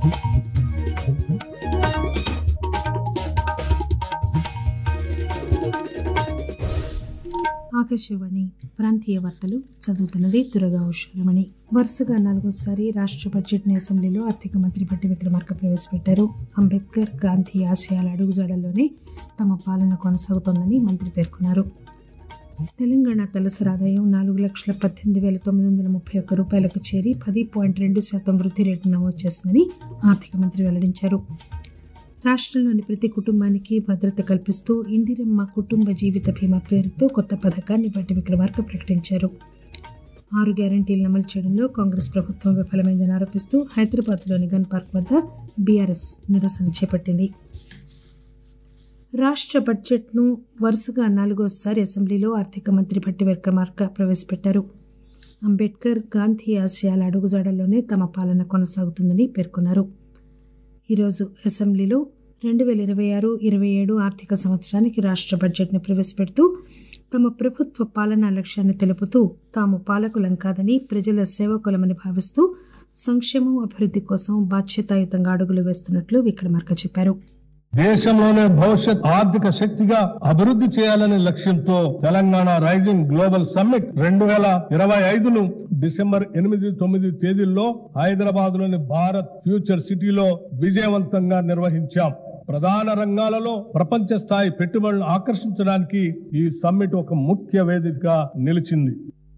ఆకాశవాణి ప్రాంతీయ వార్తలు చదువుతున్నది దురగా ఉషారమణి వరుసగా నాలుగోసారి రాష్ట్ర బడ్జెట్ను అసెంబ్లీలో ఆర్థిక మంత్రి భట్టి విక్రమార్క ప్రవేశపెట్టారు అంబేద్కర్ గాంధీ ఆశయాల అడుగుజాడల్లోనే తమ పాలన కొనసాగుతోందని మంత్రి పేర్కొన్నారు తెలంగాణ తలసరి ఆదాయం నాలుగు లక్షల పద్దెనిమిది వేల తొమ్మిది వందల ముప్పై ఒక్క రూపాయలకు చేరి పది పాయింట్ రెండు శాతం వృద్ధి రేటు నమోదు చేసిందని ఆర్థిక మంత్రి వెల్లడించారు రాష్ట్రంలోని ప్రతి కుటుంబానికి భద్రత కల్పిస్తూ ఇందిరమ్మ కుటుంబ జీవిత బీమా పేరుతో కొత్త పథకాన్ని బట్టి విక్రమార్క ప్రకటించారు ఆరు గ్యారంటీలను అమలు చేయడంలో కాంగ్రెస్ ప్రభుత్వం విఫలమైందని ఆరోపిస్తూ హైదరాబాద్లోని గన్ పార్క్ వద్ద బీఆర్ఎస్ నిరసన చేపట్టింది రాష్ట్ర బడ్జెట్ను వరుసగా నాలుగోసారి అసెంబ్లీలో ఆర్థిక మంత్రి భట్టి విక్రమార్క ప్రవేశపెట్టారు అంబేద్కర్ గాంధీ ఆశయాల అడుగుజాడల్లోనే తమ పాలన కొనసాగుతుందని పేర్కొన్నారు ఈరోజు అసెంబ్లీలో రెండు వేల ఇరవై ఆరు ఇరవై ఏడు ఆర్థిక సంవత్సరానికి రాష్ట్ర బడ్జెట్ను ప్రవేశపెడుతూ తమ ప్రభుత్వ పాలనా లక్ష్యాన్ని తెలుపుతూ తాము పాలకులం కాదని ప్రజల సేవకులమని భావిస్తూ సంక్షేమం అభివృద్ధి కోసం బాధ్యతాయుతంగా అడుగులు వేస్తున్నట్లు విక్రమార్క చెప్పారు దేశంలోనే భవిష్యత్ ఆర్థిక శక్తిగా అభివృద్ధి చేయాలనే లక్ష్యంతో తెలంగాణ రైజింగ్ గ్లోబల్ సమ్మిట్ రెండు వేల ఇరవై ఐదును డిసెంబర్ ఎనిమిది తొమ్మిది తేదీల్లో హైదరాబాద్ లోని భారత్ ఫ్యూచర్ సిటీలో విజయవంతంగా నిర్వహించాం ప్రధాన రంగాలలో ప్రపంచ స్థాయి పెట్టుబడులను ఆకర్షించడానికి ఈ సమ్మిట్ ఒక ముఖ్య వేదికగా నిలిచింది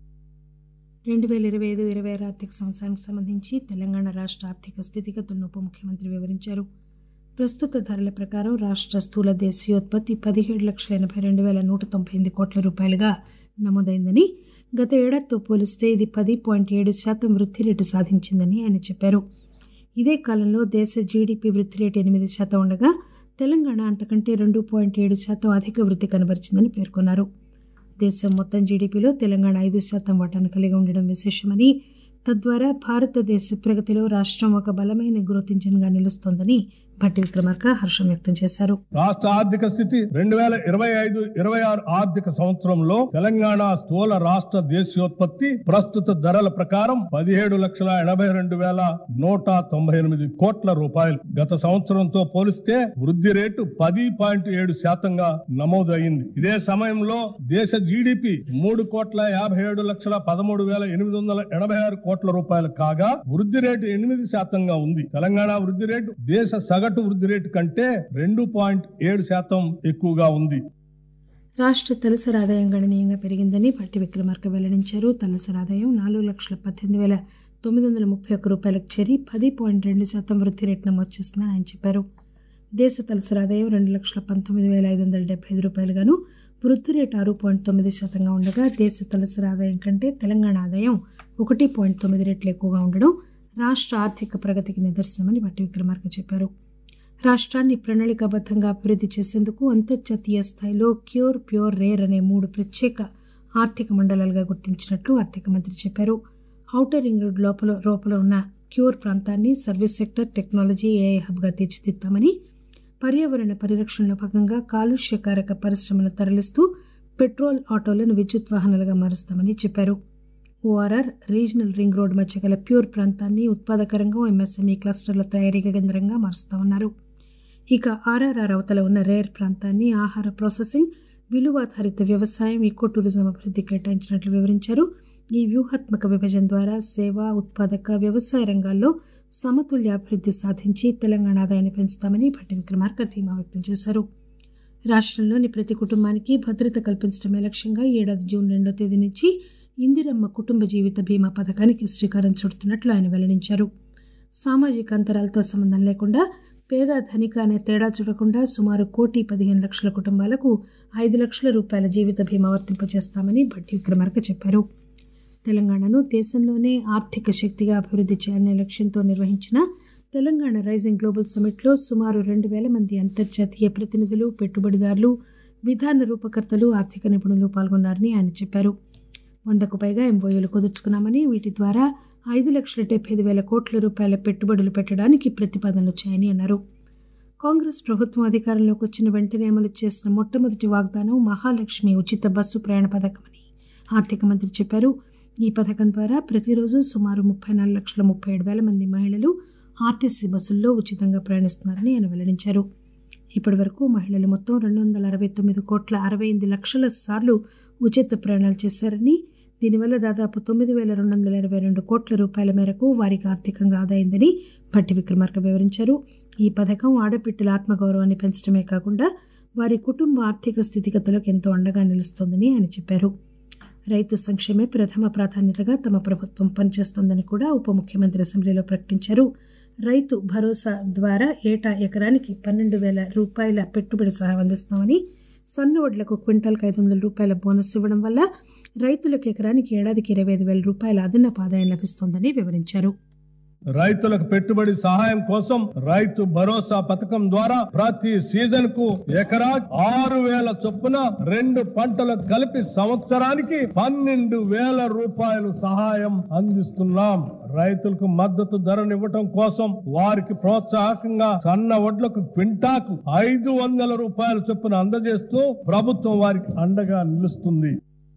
రెండు వేల ఇరవై ఐదు ఇరవై ఆరు ఆర్థిక సంవత్సరానికి సంబంధించి తెలంగాణ రాష్ట్ర ఆర్థిక స్థితిగతులను ఉప ముఖ్యమంత్రి వివరించారు ప్రస్తుత ధరల ప్రకారం రాష్ట్ర స్థూల దేశీయోత్పత్తి పదిహేడు లక్షల ఎనభై రెండు వేల నూట తొంభై ఎనిమిది కోట్ల రూపాయలుగా నమోదైందని గత ఏడాదితో పోలిస్తే ఇది పది పాయింట్ ఏడు శాతం వృద్ధి రేటు సాధించిందని ఆయన చెప్పారు ఇదే కాలంలో దేశ జీడిపి వృద్ధి రేటు ఎనిమిది శాతం ఉండగా తెలంగాణ అంతకంటే రెండు పాయింట్ ఏడు శాతం అధిక వృద్ధి కనబరిచిందని పేర్కొన్నారు దేశం మొత్తం జీడిపిలో తెలంగాణ ఐదు శాతం వాటాను కలిగి ఉండడం విశేషమని తద్వారా భారతదేశ ప్రగతిలో రాష్ట్రం ఒక బలమైన గ్రోత్ ఇంజిన్ గా నిలుస్తోందని భట్టి విక్రమార్క హర్షం వ్యక్తం చేశారు రాష్ట్ర ఆర్థిక స్థితి రెండు వేల ఇరవై ఐదు ఇరవై ఆరు ఆర్థిక సంవత్సరంలో తెలంగాణ స్థూల రాష్ట్ర దేశీయోత్పత్తి ప్రస్తుత ధరల ప్రకారం పదిహేడు లక్షల ఎనభై రెండు వేల నూట తొంభై ఎనిమిది కోట్ల రూపాయలు గత సంవత్సరంతో పోలిస్తే వృద్ధి రేటు పది పాయింట్ ఏడు శాతంగా నమోదు అయింది ఇదే సమయంలో దేశ జీడిపి మూడు కోట్ల యాభై ఏడు లక్షల పదమూడు వేల ఎనిమిది వందల ఎనభై ఆరు కోట్ల రూపాయలు కాగా వృద్ధి రేటు ఎనిమిది శాతంగా ఉంది తెలంగాణ వృద్ధి రేటు దేశ సగటు వృద్ధి రేటు కంటే రెండు పాయింట్ ఏడు శాతం ఎక్కువగా ఉంది రాష్ట్ర తలసరి ఆదాయం గణనీయంగా పెరిగిందని భట్టి విక్రమార్క వెల్లడించారు తలసరి ఆదాయం నాలుగు లక్షల పద్దెనిమిది వేల తొమ్మిది వందల ముప్పై ఒక్క రూపాయలకు చేరి పది పాయింట్ రెండు శాతం వృద్ధి రేటు నమోదు చేసిందని ఆయన చెప్పారు దేశ తలసరి ఆదాయం రెండు లక్షల పంతొమ్మిది వేల ఐదు వందల డెబ్బై ఐదు రూపాయలుగాను వృద్ధి రేటు ఆరు పాయింట్ తొమ్మిది శాతంగా ఉండగా దేశ తలసరి ఆదాయం కంటే తెలంగాణ ఆదాయం ఒకటి పాయింట్ తొమ్మిది రెట్లు ఎక్కువగా ఉండడం రాష్ట్ర ఆర్థిక ప్రగతికి నిదర్శనమని భట్టి విక్రమార్క చెప్పారు రాష్ట్రాన్ని ప్రణాళికాబద్ధంగా అభివృద్ధి చేసేందుకు అంతర్జాతీయ స్థాయిలో క్యూర్ ప్యూర్ రేర్ అనే మూడు ప్రత్యేక ఆర్థిక మండలాలుగా గుర్తించినట్లు ఆర్థిక మంత్రి చెప్పారు ఔటర్ రింగ్ రోడ్ లోపల లోపల ఉన్న క్యూర్ ప్రాంతాన్ని సర్వీస్ సెక్టర్ టెక్నాలజీ ఏఐ హబ్గా తీర్చిదిద్దామని పర్యావరణ పరిరక్షణలో భాగంగా కాలుష్యకారక పరిశ్రమలు తరలిస్తూ పెట్రోల్ ఆటోలను విద్యుత్ వాహనాలుగా మారుస్తామని చెప్పారు ఓఆర్ఆర్ రీజనల్ రింగ్ రోడ్ మధ్య గల ప్యూర్ ప్రాంతాన్ని ఉత్పాదక రంగం ఎంఎస్ఎంఈ క్లస్టర్ల తయారీ కేంద్రంగా మారుస్తామన్నారు ఇక ఆర్ఆర్ఆర్ అవతల ఉన్న రేర్ ప్రాంతాన్ని ఆహార ప్రాసెసింగ్ విలువాధారిత వ్యవసాయం ఈకో టూరిజం అభివృద్ధి కేటాయించినట్లు వివరించారు ఈ వ్యూహాత్మక విభజన ద్వారా సేవ ఉత్పాదక వ్యవసాయ రంగాల్లో సమతుల్య అభివృద్ధి సాధించి తెలంగాణ ఆదాయాన్ని పెంచుతామని భట్టి విక్రమార్క ధీమా వ్యక్తం చేశారు రాష్ట్రంలోని ప్రతి కుటుంబానికి భద్రత కల్పించడమే లక్ష్యంగా ఈ ఏడాది జూన్ రెండో తేదీ నుంచి ఇందిరమ్మ కుటుంబ జీవిత బీమా పథకానికి శ్రీకారం చుడుతున్నట్లు ఆయన వెల్లడించారు సామాజిక అంతరాలతో సంబంధం లేకుండా పేద ధనిక అనే తేడా చూడకుండా సుమారు కోటి పదిహేను లక్షల కుటుంబాలకు ఐదు లక్షల రూపాయల జీవిత బీమా వర్తింపజేస్తామని భట్టి విక్రమార్క చెప్పారు తెలంగాణను దేశంలోనే ఆర్థిక శక్తిగా అభివృద్ధి చేయాలనే లక్ష్యంతో నిర్వహించిన తెలంగాణ రైజింగ్ గ్లోబల్ సమిట్లో సుమారు రెండు వేల మంది అంతర్జాతీయ ప్రతినిధులు పెట్టుబడిదారులు విధాన రూపకర్తలు ఆర్థిక నిపుణులు పాల్గొన్నారని ఆయన చెప్పారు వందకు పైగా ఎంఓయూలు కుదుర్చుకున్నామని వీటి ద్వారా ఐదు లక్షల డెబ్బై ఐదు వేల కోట్ల రూపాయల పెట్టుబడులు పెట్టడానికి ప్రతిపాదనలు వచ్చాయని అన్నారు కాంగ్రెస్ ప్రభుత్వం అధికారంలోకి వచ్చిన వెంటనే అమలు చేసిన మొట్టమొదటి వాగ్దానం మహాలక్ష్మి ఉచిత బస్సు ప్రయాణ పథకమని ఆర్థిక మంత్రి చెప్పారు ఈ పథకం ద్వారా ప్రతిరోజు సుమారు ముప్పై నాలుగు లక్షల ముప్పై ఏడు వేల మంది మహిళలు ఆర్టీసీ బస్సుల్లో ఉచితంగా ప్రయాణిస్తున్నారని ఆయన వెల్లడించారు ఇప్పటి వరకు మహిళలు మొత్తం రెండు వందల అరవై తొమ్మిది కోట్ల అరవై ఎనిమిది లక్షల సార్లు ఉచిత ప్రయాణాలు చేశారని దీనివల్ల దాదాపు తొమ్మిది వేల రెండు వందల ఇరవై రెండు కోట్ల రూపాయల మేరకు వారికి ఆర్థికంగా ఆదాయిందని భట్టి విక్రమార్క వివరించారు ఈ పథకం ఆడపిట్టల ఆత్మగౌరవాన్ని పెంచడమే కాకుండా వారి కుటుంబ ఆర్థిక స్థితిగతులకు ఎంతో అండగా నిలుస్తోందని ఆయన చెప్పారు రైతు సంక్షేమే ప్రథమ ప్రాధాన్యతగా తమ ప్రభుత్వం పనిచేస్తోందని కూడా ఉప ముఖ్యమంత్రి అసెంబ్లీలో ప్రకటించారు రైతు భరోసా ద్వారా ఏటా ఎకరానికి పన్నెండు వేల రూపాయల పెట్టుబడి సహాయం అందిస్తామని సన్న వడ్లకు క్వింటాల్కి ఐదు వందల రూపాయల బోనస్ ఇవ్వడం వల్ల రైతులకు ఎకరానికి ఏడాదికి ఇరవై ఐదు వేల రూపాయల అదనపు ఆదాయం లభిస్తోందని వివరించారు రైతులకు పెట్టుబడి సహాయం కోసం రైతు భరోసా పథకం ద్వారా ప్రతి సీజన్ కు ఎకరా ఆరు వేల చొప్పున రెండు పంటలు కలిపి సంవత్సరానికి పన్నెండు వేల రూపాయలు సహాయం అందిస్తున్నాం రైతులకు మద్దతు ధరనివ్వటం కోసం వారికి ప్రోత్సాహకంగా సన్న వడ్లకు క్వింటాకు ఐదు వందల రూపాయల చొప్పున అందజేస్తూ ప్రభుత్వం వారికి అండగా నిలుస్తుంది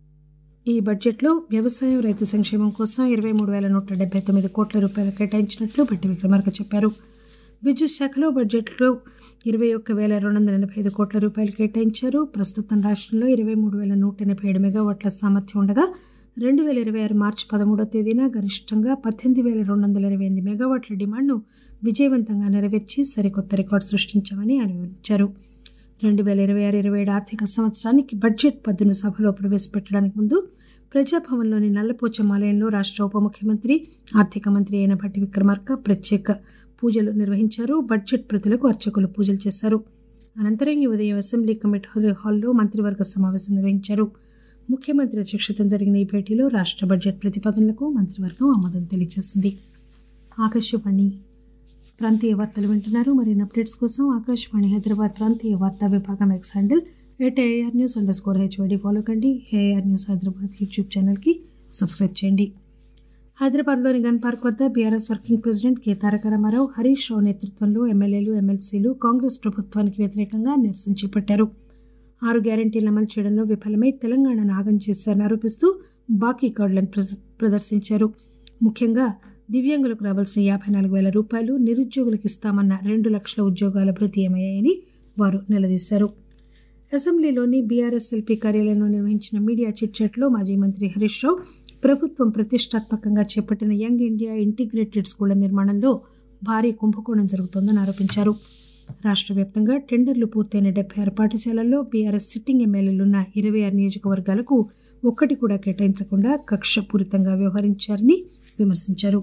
ఈ బడ్జెట్లో వ్యవసాయం రైతు సంక్షేమం కోసం ఇరవై మూడు వేల నూట డెబ్బై తొమ్మిది కోట్ల రూపాయలు కేటాయించినట్లు భట్టి విక్రమార్క చెప్పారు విద్యుత్ శాఖలో బడ్జెట్లో ఇరవై ఒక్క వేల రెండు వందల ఎనభై ఐదు కోట్ల రూపాయలు కేటాయించారు ప్రస్తుతం రాష్ట్రంలో ఇరవై మూడు వేల నూట ఎనభై ఏడు మెగావాట్ల సామర్థ్యం ఉండగా రెండు వేల ఇరవై ఆరు మార్చి పదమూడో తేదీన గరిష్టంగా పద్దెనిమిది వేల రెండు వందల ఇరవై ఎనిమిది మెగావాట్ల డిమాండ్ను విజయవంతంగా నెరవేర్చి సరికొత్త రికార్డు సృష్టించామని ఆయన వివరించారు రెండు వేల ఇరవై ఆరు ఇరవై ఏడు ఆర్థిక సంవత్సరానికి బడ్జెట్ పద్దును సభలో ప్రవేశపెట్టడానికి ముందు ప్రజాభవన్లోని నల్లపోచం ఆలయంలో రాష్ట్ర ఉప ముఖ్యమంత్రి ఆర్థిక మంత్రి అయిన భట్టి విక్రమార్క ప్రత్యేక పూజలు నిర్వహించారు బడ్జెట్ ప్రతులకు అర్చకులు పూజలు చేశారు అనంతరం ఈ ఉదయం అసెంబ్లీ కమిటీ హాల్లో మంత్రివర్గ సమావేశం నిర్వహించారు ముఖ్యమంత్రి అధ్యక్షతన జరిగిన ఈ భేటీలో రాష్ట్ర బడ్జెట్ ప్రతిపాదనలకు మంత్రివర్గం ఆమోదం తెలియజేసింది ఆకాశవాణి ప్రాంతీయ వార్తలు వింటున్నారు మరిన్ని అప్డేట్స్ కోసం ఆకాశవాణి హైదరాబాద్ ప్రాంతీయ వార్తా విభాగం X handle at AR news under score HYD follow కండి ఏఆర్ న్యూస్ హైదరాబాద్ యూట్యూబ్ ఛానల్కి సబ్స్క్రైబ్ చేయండి హైదరాబాద్లోని గన్ పార్క్ వద్ద బీఆర్ఎస్ వర్కింగ్ ప్రెసిడెంట్ కె తారక రామారావు హరీష్ రావు నేతృత్వంలో ఎమ్మెల్యేలు ఎమ్మెల్సీలు కాంగ్రెస్ ప్రభుత్వానికి వ్యతిరేకంగా నిరసన చేపట్టారు ఆరు గ్యారంటీలు అమలు చేయడంలో విఫలమై తెలంగాణను ఆగం చేశారని ఆరోపిస్తూ బాకీ కార్డులను ప్రదర్శించారు ముఖ్యంగా దివ్యాంగులకు రావాల్సిన యాభై నాలుగు వేల రూపాయలు నిరుద్యోగులకు ఇస్తామన్న రెండు లక్షల ఉద్యోగాల భృతి ఏమయ్యాయని వారు నిలదీశారు అసెంబ్లీలోని బీఆర్ఎస్ ఎల్పీ కార్యాలయంలో నిర్వహించిన మీడియా చిట్చాట్లో మాజీ మంత్రి హరీష్ రావు ప్రభుత్వం ప్రతిష్టాత్మకంగా చేపట్టిన యంగ్ ఇండియా ఇంటిగ్రేటెడ్ స్కూళ్ల నిర్మాణంలో భారీ కుంభకోణం జరుగుతోందని ఆరోపించారు రాష్ట్ర వ్యాప్తంగా టెండర్లు పూర్తయిన డెబ్బై ఆరు పాఠశాలల్లో బీఆర్ఎస్ సిట్టింగ్ ఎమ్మెల్యేలున్న ఇరవై ఆరు నియోజకవర్గాలకు ఒక్కటి కూడా కేటాయించకుండా కక్షపూరితంగా వ్యవహరించారని విమర్శించారు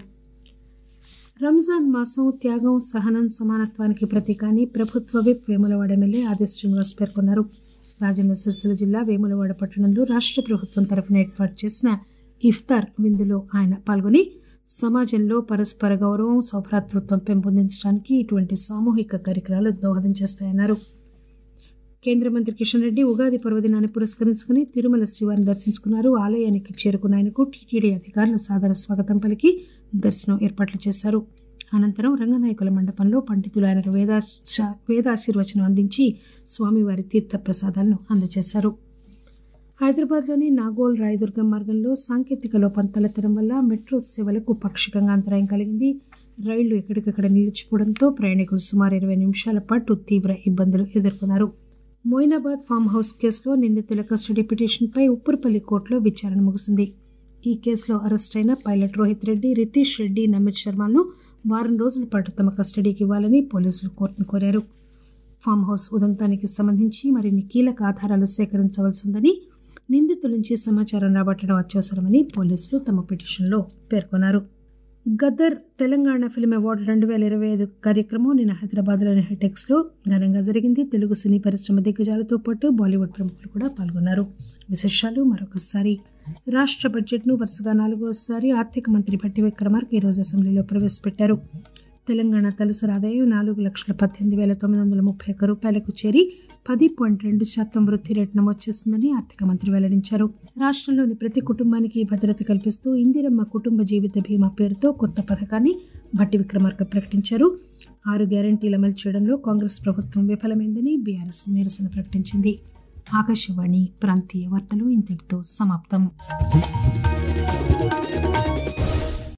రంజాన్ మాసం త్యాగం సహనం సమానత్వానికి ప్రతీక అని ప్రభుత్వ విప్ వేములవాడ ఎమ్మెల్యే ఆది శ్రీనివాస్ పేర్కొన్నారు రాజన్న సిరిసిల్ల జిల్లా వేములవాడ పట్టణంలో రాష్ట్ర ప్రభుత్వం తరఫున ఏర్పాటు చేసిన ఇఫ్తార్ విందులో ఆయన పాల్గొని సమాజంలో పరస్పర గౌరవం సౌభ్రాతృత్వం పెంపొందించడానికి ఇటువంటి సామూహిక కార్యక్రమాలు దోహదం చేస్తాయన్నారు కేంద్ర మంత్రి కిషన్ రెడ్డి ఉగాది పర్వదినాన్ని పురస్కరించుకుని తిరుమల శ్రీవారిని దర్శించుకున్నారు ఆలయానికి చేరుకున్న ఆయనకు టీటీడీ అధికారులు సాదర స్వాగతం పలికి దర్శనం ఏర్పాట్లు చేశారు అనంతరం రంగనాయకుల మండపంలో పండితులు ఆయనకు వేదాశ వేదాశీర్వచనం అందించి స్వామివారి తీర్థ ప్రసాదాలను అందజేశారు హైదరాబాద్లోని నాగోల్ రాయదుర్గం మార్గంలో సాంకేతిక లోపం తలెత్తడం వల్ల మెట్రో సేవలకు పాక్షికంగా అంతరాయం కలిగింది రైళ్లు ఎక్కడికక్కడ నిలిచిపోవడంతో ప్రయాణికులు సుమారు ఇరవై నిమిషాల పాటు తీవ్ర ఇబ్బందులు ఎదుర్కొన్నారు మోయినాబాద్ ఫామ్ హౌస్ కేసులో నిందితుల కస్టడీ పిటిషన్పై ఉప్పర్పల్లి కోర్టులో విచారణ ముగిసింది ఈ కేసులో అరెస్ట్ అయిన పైలట్ రోహిత్ రెడ్డి రితీష్ రెడ్డి నమిత్ శర్మలను వారం రోజుల పాటు తమ కస్టడీకి ఇవ్వాలని పోలీసులు కోర్టును కోరారు ఫామ్ హౌస్ ఉదంతానికి సంబంధించి మరిన్ని కీలక ఆధారాలు సేకరించవలసి ఉందని నిందితుల నుంచి సమాచారం రాబట్టడం అత్యవసరమని పోలీసులు తమ పిటిషన్లో పేర్కొన్నారు గద్దర్ తెలంగాణ ఫిల్మ్ అవార్డు రెండు వేల ఇరవై ఐదు కార్యక్రమం నిన్న హైదరాబాద్లోని హైటెక్స్లో ఘనంగా జరిగింది తెలుగు సినీ పరిశ్రమ దిగ్గజాలతో పాటు బాలీవుడ్ ప్రముఖులు కూడా పాల్గొన్నారు విశేషాలు మరొకసారి రాష్ట్ర బడ్జెట్ను వరుసగా నాలుగోసారి ఆర్థిక మంత్రి భట్టి విక్రమార్క ఈరోజు అసెంబ్లీలో ప్రవేశపెట్టారు తెలంగాణ తలసరి ఆదాయం నాలుగు లక్షల పద్దెనిమిది వేల తొమ్మిది వందల ముప్పై ఒక్క రూపాయలకు చేరి పది పాయింట్ రెండు శాతం వృద్ధి రేటు నమోదు చేసిందని ఆర్థిక మంత్రి వెల్లడించారు రాష్ట్రంలోని ప్రతి కుటుంబానికి భద్రత కల్పిస్తూ ఇందిరమ్మ కుటుంబ జీవిత బీమా పేరుతో కొత్త పథకాన్ని భట్టి విక్రమార్క ప్రకటించారు ఆరు గ్యారంటీలు అమలు చేయడంలో కాంగ్రెస్ ప్రభుత్వం విఫలమైందని బీఆర్ఎస్ నిరసన ప్రకటించింది ఆకాశవాణి ప్రాంతీయ వార్తలు ఇంతటితో సమాప్తం